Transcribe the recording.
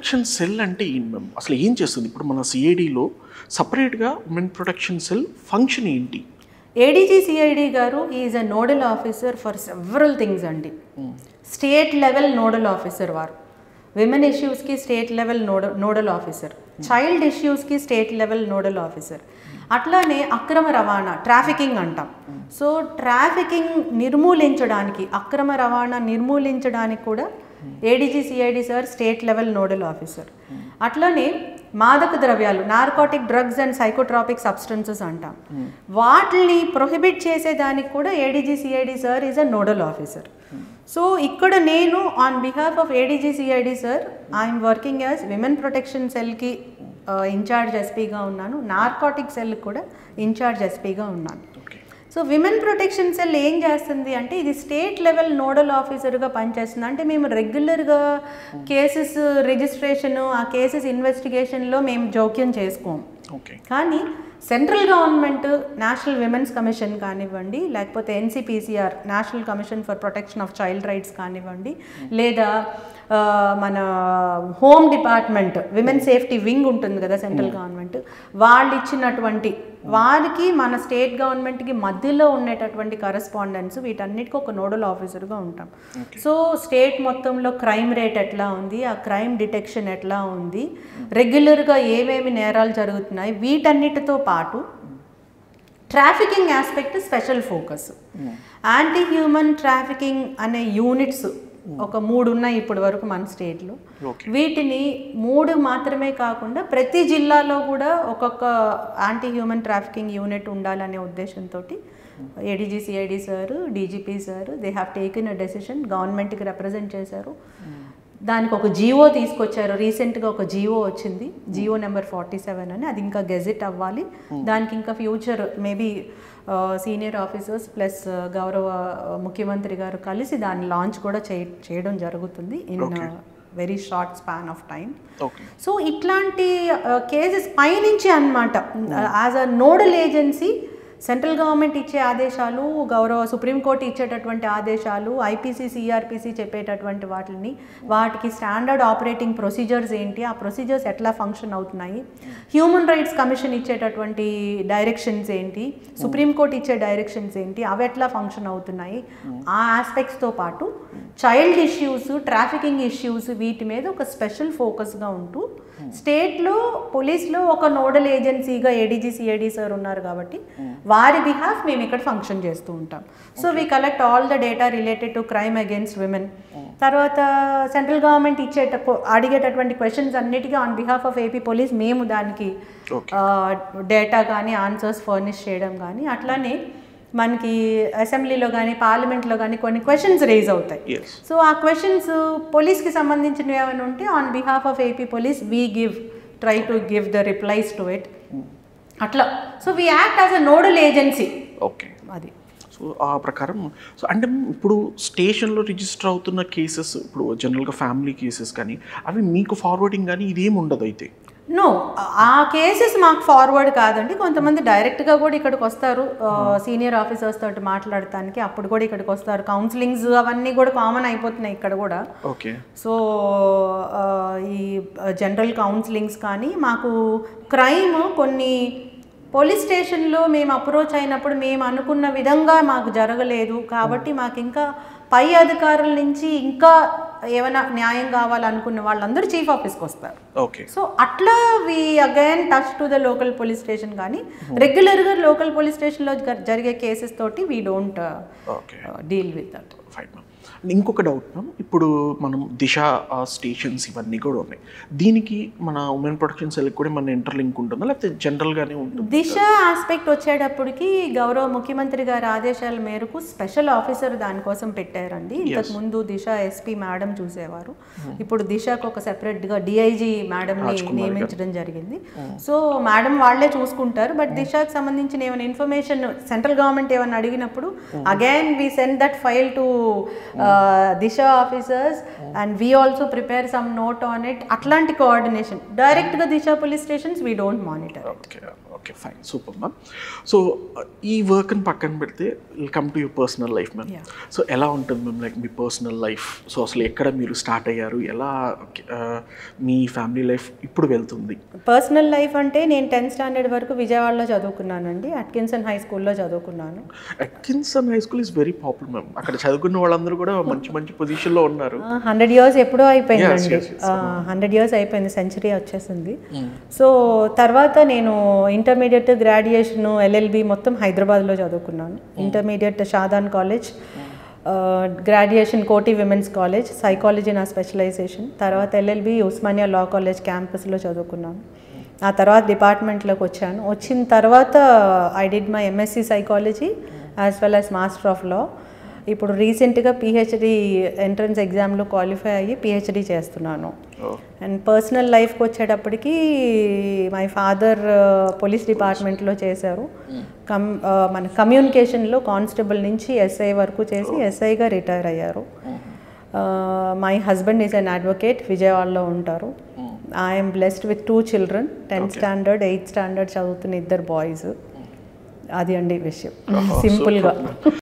protection cell అంటే ఏంటి ma'am అసలు ఏం చేస్తుంది ఇప్పుడు మన సిఐడిలో సపరేట్గా ఉమెన్ ప్రొటెక్షన్ సెల్ ఫంక్షన్ ఏంటి ఏడీజీ సిఐడి గారు is a nodal officer for several things అండి స్టేట్ లెవెల్ నోడల్ ఆఫీసర్ వారు విమెన్ ఇష్యూస్కి స్టేట్ లెవెల్ నోడ నోడల్ ఆఫీసర్ చైల్డ్ ఇష్యూస్కి స్టేట్ లెవెల్ నోడల్ ఆఫీసర్ అట్లానే అక్రమ రవాణా ట్రాఫికింగ్ అంటాం సో ట్రాఫికింగ్ నిర్మూలించడానికి అక్రమ రవాణా నిర్మూలించడానికి కూడా ADG CID sir state level nodal officer అట్లానే మాదక ద్రవ్యాలు narcotic drugs and psychotropic substances అంటాం వాటిని ప్రొహిబిట్ చేసేదానికి కూడా ADG CID sir is a nodal officer so ఇక్కడ నేను on behalf of ADG CID sir I'm working as women protection సెల్కి ఇన్ఛార్జ్ ఎస్పీగా ఉన్నాను నార్కోటిక్ సెల్ కూడా ఇన్ఛార్జ్ ఎస్పీగా ఉన్నాను okay so women protection cell ఏం చేస్తుంది అంటే ఇది స్టేట్ లెవెల్ నోడల్ ఆఫీసర్గా పనిచేస్తుంది అంటే మేము రెగ్యులర్గా కేసెస్ రిజిస్ట్రేషన్ ఆ కేసెస్ ఇన్వెస్టిగేషన్లో మేము జోక్యం చేసుకోం ఓకే కానీ central government national women's commission కానివ్వండి లేకపోతే NCPCR national commission for protection of child rights కానివ్వండి లేదా ఆ, మన home department women safety wing ఉంటుంది కదా సెంట్రల్ గవర్నమెంట్ వాళ్ళు ఇచ్చినటువంటి వారికి మన స్టేట్ గవర్నమెంట్కి మధ్యలో ఉండేటటువంటి కరెస్పాండెన్స్ వీటన్నిటికీ ఒక నోడల్ ఆఫీసర్గా ఉంటాం సో స్టేట్ మొత్తంలో క్రైమ్ రేట్ ఎట్లా ఉంది ఆ క్రైమ్ డిటెక్షన్ ఎట్లా ఉంది రెగ్యులర్గా ఏమేమి నేరాలు జరుగుతున్నాయి వీటన్నిటితో పాటు trafficking aspect special focus anti human trafficking అనే యూనిట్స్ ఒక మూడు ఉన్నాయి ఇప్పటి వరకు మన స్టేట్లో ఓకే వీటిని మూడు మాత్రమే కాకుండా ప్రతి జిల్లాలో కూడా ఒక్కొక్క యాంటీ హ్యూమన్ ట్రాఫికింగ్ యూనిట్ ఉండాలనే ఉద్దేశంతో ADG CID sir DGP sir they have taken a decision గవర్నమెంట్కి రిప్రజెంట్ చేశారు దానికి ఒక జియో తీసుకొచ్చారు రీసెంట్గా ఒక జియో వచ్చింది జియో నెంబర్ ఫార్టీ సెవెన్ అని అది ఇంకా గెజిట్ అవ్వాలి దానికి ఇంకా future maybe senior officers plus గౌరవ ముఖ్యమంత్రి గారు కలిసి దాన్ని లాంచ్ కూడా చేయ చేయడం జరుగుతుంది in very short span of time okay so ఇట్లాంటి కేసెస్ పైనుంచి అనమాట as a nodal agency central government ఇచ్చే ఆదేశాలు గౌరవ సుప్రీంకోర్టు ఇచ్చేటటువంటి ఆదేశాలు ఐపీసీ సిఆర్పిసి చెప్పేటటువంటి వాటిని వాటికి స్టాండర్డ్ ఆపరేటింగ్ ప్రొసీజర్స్ ఏంటి ఆ ప్రొసీజర్స్ ఎట్లా ఫంక్షన్ అవుతున్నాయి హ్యూమన్ రైట్స్ కమిషన్ ఇచ్చేటటువంటి డైరెక్షన్స్ ఏంటి సుప్రీంకోర్టు ఇచ్చే డైరెక్షన్స్ ఏంటి అవి ఎట్లా ఫంక్షన్ అవుతున్నాయి ఆ ఆస్పెక్ట్స్తో పాటు చైల్డ్ ఇష్యూస్ ట్రాఫికింగ్ ఇష్యూస్ వీటి మీద ఒక స్పెషల్ ఫోకస్గా ఉంటూ స్టేట్లో పోలీస్లో ఒక నోడల్ ఏజెన్సీగా ఏడీజీ సిఐడి సార్ ఉన్నారు కాబట్టి వారి బిహాఫ్ మేము ఇక్కడ ఫంక్షన్ చేస్తూ ఉంటాం so we collect all the data related to crime against women తర్వాత సెంట్రల్ గవర్నమెంట్ ఇచ్చేట అడిగేటటువంటి క్వశ్చన్స్ అన్నిటికీ on behalf of AP police మేము దానికి ఓకే డేటా కానీ ఆన్సర్స్ ఫర్నిష్ చేయడం కానీ అట్లానే మనకి అసెంబ్లీలో కానీ పార్లమెంట్లో కానీ కొన్ని క్వశ్చన్స్ రేజ్ అవుతాయి ఎస్ సో ఆ క్వశ్చన్స్ పోలీస్కి సంబంధించినవి ఏమైనా ఉంటే on behalf of AP police we give try to give the replies to it అట్లా so we act as a nodal agency okay అది సో ఆ ప్రకారం సో అంటే ఇప్పుడు స్టేషన్లో రిజిస్టర్ అవుతున్న కేసెస్ ఇప్పుడు జనరల్గా ఫ్యామిలీ కేసెస్ కానీ అవి మీకు ఫార్వర్డింగ్ కానీ ఇదేం ఉండదు అయితే నో ఆ కేసెస్ మాకు ఫార్వర్డ్ కాదండి కొంతమంది డైరెక్ట్గా కూడా ఇక్కడికి వస్తారు సీనియర్ ఆఫీసర్స్ తోటి మాట్లాడటానికి అప్పుడు కూడా ఇక్కడికి వస్తారు కౌన్సిలింగ్స్ అవన్నీ కూడా కామన్ అయిపోతున్నాయి ఇక్కడ కూడా ఓకే సో ఆ, ఈ జనరల్ కౌన్సిలింగ్స్ కానీ మాకు క్రైమ్ కొన్ని పోలీస్ స్టేషన్లో మేము అప్రోచ్ అయినప్పుడు మేము అనుకున్న విధంగా మాకు జరగలేదు కాబట్టి మాకు ఇంకా పై అధికారుల నుంచి ఇంకా ఏమైనా న్యాయం కావాలనుకున్న వాళ్ళందరూ చీఫ్ ఆఫీస్కి వస్తారు ఓకే సో అట్లా we again touch to the local police station కానీ రెగ్యులర్గా లోకల్ పోలీస్ స్టేషన్లో జరిగే కేసెస్ తోటి we don't okay deal with that fine ma'am ఇంకొక డౌట్ మ్యామ్ ఇప్పుడు మనం దిశ స్టేషన్స్ ఇవన్నీ కూడా ఉన్నాయి దీనికి మన ఉమెన్ ప్రొటెక్షన్ సెల్ కూడా మన ఇంటర్లింక్ ఉంటుందా లేకపోతే జనరల్గానే ఉంటుంది దిశ ఆస్పెక్ట్ వచ్చేటప్పటికి గౌరవ ముఖ్యమంత్రి గారి ఆదేశాల మేరకు స్పెషల్ ఆఫీసర్ దానికోసం పెట్టారండి ఇంతకు ముందు దిశ ఎస్పీ మేడం చూసేవారు ఇప్పుడు దిశకు ఒక సెపరేట్ గా డిఐజీ మేడం ని నియమించడం జరిగింది సో మేడం వాళ్ళే చూసుకుంటారు బట్ దిశకు సంబంధించిన ఏమైనా ఇన్ఫర్మేషన్ సెంట్రల్ గవర్నమెంట్ ఏమైనా అడిగినప్పుడు again we send that file to Disha officers and we also prepare some note on it అట్లాంటి కోఆర్డినేషన్ డైరెక్ట్గా Disha police stations we don't monitor okay okay fine super ma'am so ఈ వర్క్ని పక్కన పెడితే will come to your personal life ma'am so ఎలా ఉంటుంది ma'am like మీ personal life so అసలు ఎక్కడ మీరు స్టార్ట్ అయ్యారు ఎలా uh, మీ ఫ్యామిలీ లైఫ్ ఇప్పుడు వెళ్తుంది పర్సనల్ లైఫ్ అంటే నేను టెన్త్ స్టాండర్డ్ వరకు విజయవాడలో చదువుకున్నానండి అట్కిన్సన్ హై స్కూల్లో చదువుకున్నాను Atkinson high school is very popular ma'am అక్కడ చదువుకున్న వాళ్ళందరూ కూడా మంచి మంచి పొజిషన్లో ఉన్నారు హండ్రెడ్ ఇయర్స్ ఎప్పుడో అయిపోయిందండి yes, హండ్రెడ్ ఇయర్స్ అయిపోయింది సెంచరీ వచ్చేసింది సో తర్వాత నేను ఇంటర్మీడియట్ గ్రాడ్యుయేషన్ ఎల్ఎల్బి మొత్తం హైదరాబాద్లో చదువుకున్నాను intermediate Shadan college graduation Koti women's college psychology నా స్పెషలైజేషన్ తర్వాత ఎల్ఎల్బి ఉస్మానియా లా కాలేజ్ క్యాంపస్లో చదువుకున్నాను ఆ తర్వాత డిపార్ట్మెంట్లోకి వచ్చాను వచ్చిన తర్వాత I did my MSc psychology as well as master of law ఇప్పుడు రీసెంట్గా పిహెచ్డి ఎంట్రన్స్ ఎగ్జామ్లో క్వాలిఫై అయ్యి పిహెచ్డి చేస్తున్నాను అండ్ పర్సనల్ లైఫ్కి వచ్చేటప్పటికి మై ఫాదర్ పోలీస్ డిపార్ట్మెంట్లో చేశారు కమ్ ఆ, మన కమ్యూనికేషన్లో కానిస్టేబుల్ నుంచి ఎస్ఐ వరకు చేసి ఎస్ఐగా రిటైర్ అయ్యారు my husband is an advocate విజయవాడలో ఉంటారు I'm blessed with two children tenth standard eighth standard చదువుతున్న ఇద్దరు బాయ్స్ అది అండి విషయం సింపుల్గా